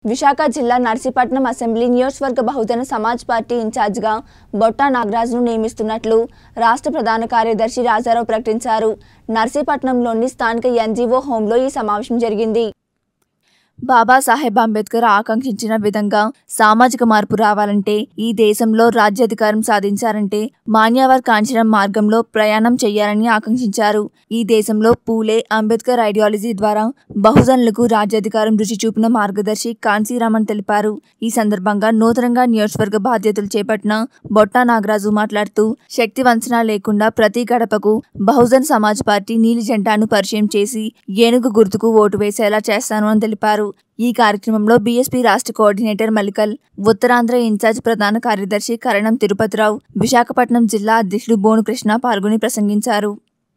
విశాఖ జిల్లా నర్సీపట్నం అసెంబ్లీ నియోజకవర్గ బహుజన సమాజ్ పార్టీ ఇన్ఛార్జిగా బొట్టా నాగరాజును నియమిస్తున్నట్లు రాష్ట్ర ప్రధాన కార్యదర్శి రాజారావు ప్రకటించారు నర్సీపట్నంలోని స్థానిక ఎన్జీఓ హోంలో ఈ సమావేశం జరిగింది బాబాసాహెబ్ అంబేద్కర్ ఆకాంక్షించిన విధంగా సామాజిక మార్పు రావాలంటే ఈ దేశంలో రాజ్యాధికారం సాధించారంటే మాన్యవర్ కాంచనం మార్గంలో ప్రయాణం చేయాలని ఆకాంక్షించారు ఈ దేశంలో పూలే అంబేద్కర్ ఐడియాలజీ ద్వారా బహుజనులకు రాజ్యాధికారం రుచి చూపిన మార్గదర్శి కాన్సీరామన్ తెలిపారు ఈ సందర్భంగా నూతనంగా నియోజకవర్గ బాధ్యతలు చేపట్టిన బొట్టా నాగరాజు మాట్లాడుతూ శక్తి వంచన లేకుండా ప్రతి గడపకు బహుజన్ సమాజ్ పార్టీ నీలి జెండాను పరిచయం చేసి ఏనుగు గుర్తుకు ఓటు వేసేలా చేస్తాను అని తెలిపారు ఈ కార్యక్రమంలో బీఎస్పీ రాష్ట్ర కోఆర్డినేటర్ మల్లికల్ ఉత్తరాంధ్ర ఇన్ఛార్జ్ ప్రధాన కార్యదర్శి కరణం తిరుపతిరావు విశాఖపట్నం జిల్లా అధ్యక్షుడు బోను కృష్ణ పాల్గొని ప్రసంగించారు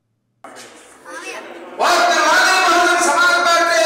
సమాజ్ పార్టీ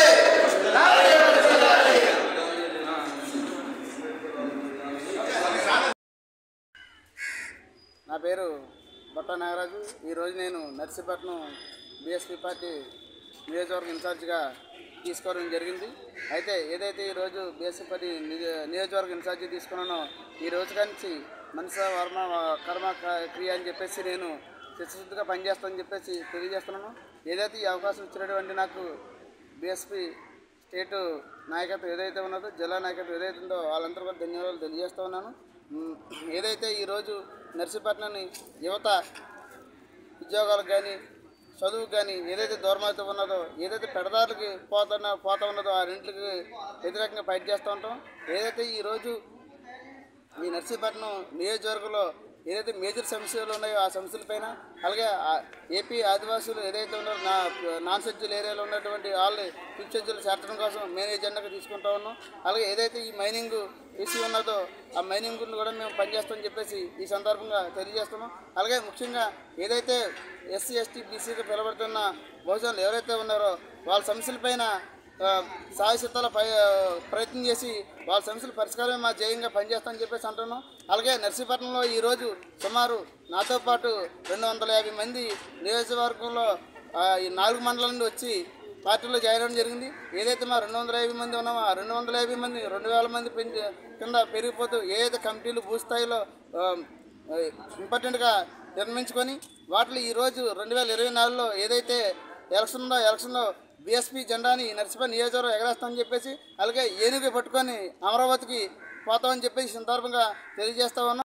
నా పేరు బొట్ట నాగరాజు ఈరోజు నేను నర్సీపట్నం బీఎస్పీ పార్టీ నియోజకవర్గ ఇన్ఛార్జిగా తీసుకోవడం జరిగింది అయితే ఏదైతే ఈరోజు బీఎస్పీ పార్టీ నిజ- నియోజకవర్గ ఇన్ఛార్జి తీసుకున్నానో ఈ రోజు నుంచి మనస వర్మ కర్మ క- క్రియ అని చెప్పేసి నేను చిత్తశుద్ధిగా పనిచేస్తానని చెప్పేసి తెలియజేస్తున్నాను ఏదైతే ఈ అవకాశం ఇచ్చినటువంటి నాకు బీఎస్పీ స్టేట్ నాయకత్వం ఏదైతే ఉన్నదో జిల్లా నాయకత్వం ఏదైతే ఉందో వాళ్ళందరూ కూడా ధన్యవాదాలు తెలియజేస్తూ ఉన్నాను ఉమ్, ఏదైతే ఈరోజు నర్సీపట్నాన్ని యువత ఉద్యోగాలకు కానీ చదువుకు కానీ ఏదైతే దూరమైతే ఉన్నదో ఏదైతే పెడదారులకి పోతున్న పోతా ఉన్నదో ఆ రెంట్లకి వ్యతిరేకంగా ఫైట్ చేస్తూ ఉంటాం ఏదైతే ఈరోజు ఈ నర్సీపట్నం నియోజకవర్గంలో ఏదైతే మేజర్ సమస్యలు ఉన్నాయో ఆ సమస్యలపైన అలాగే ఆ ఏపీ ఆదివాసులు ఏదైతే ఉన్నారో నా నాన్ షెడ్యూల్ ఏరియాలో ఉన్నటువంటి వాళ్ళు ఫిఫ్త్ షెడ్యూల్ చేర్చడం కోసం మేము ఎజెండాగా తీసుకుంటా ఉన్నాం అలాగే ఏదైతే ఈ మైనింగ్ ఇష్యూ ఉన్నదో ఆ మైనింగ్ గురించి కూడా మేము పనిచేస్తామని చెప్పేసి ఈ సందర్భంగా తెలియజేస్తున్నాం అలాగే ముఖ్యంగా ఏదైతే ఎస్సీ ఎస్టీ బీసీగా పిలబడుతున్న బహుజనులు ఎవరైతే ఉన్నారో వాళ్ళ సమస్యలపైన ఆ, సాయశక్తాల పై ఆ, ప్రయత్నం చేసి వాళ్ళ సమస్యల పరిష్కారమే మా జయంగా పనిచేస్తామని చెప్పేసి అంటున్నాం అలాగే నర్సీపట్నంలో ఈరోజు సుమారు నాతో పాటు రెండు వందల యాభై మంది నియోజకవర్గంలో ఆ, ఈ నాలుగు మండలాల నుండి వచ్చి పార్టీలో జాయిన్ అవ్వడం జరిగింది ఏదైతే మా రెండు వందల యాభై మంది ఉన్నామో ఆ రెండు వందల యాభై మంది రెండు వేల మంది పెంచి కింద పెరిగిపోతూ ఏదైతే కమిటీలు భూస్థాయిలో ఆ, ఇంపార్టెంట్గా నిర్మించుకొని వాటిలో ఈరోజు రెండు వేల ఇరవై నాలుగులో ఏదైతే ఎలక్షన్ ఉందో ఎలక్షన్లో బీఎస్పీ జెండాని నర్సిపల్లి నియోజకవర్గం ఎగరేస్తామని చెప్పేసి అలాగే ఏనుగు పట్టుకొని అమరావతికి పోతామని చెప్పేసి ఈ సందర్భంగా తెలియజేస్తా ఉన్నాం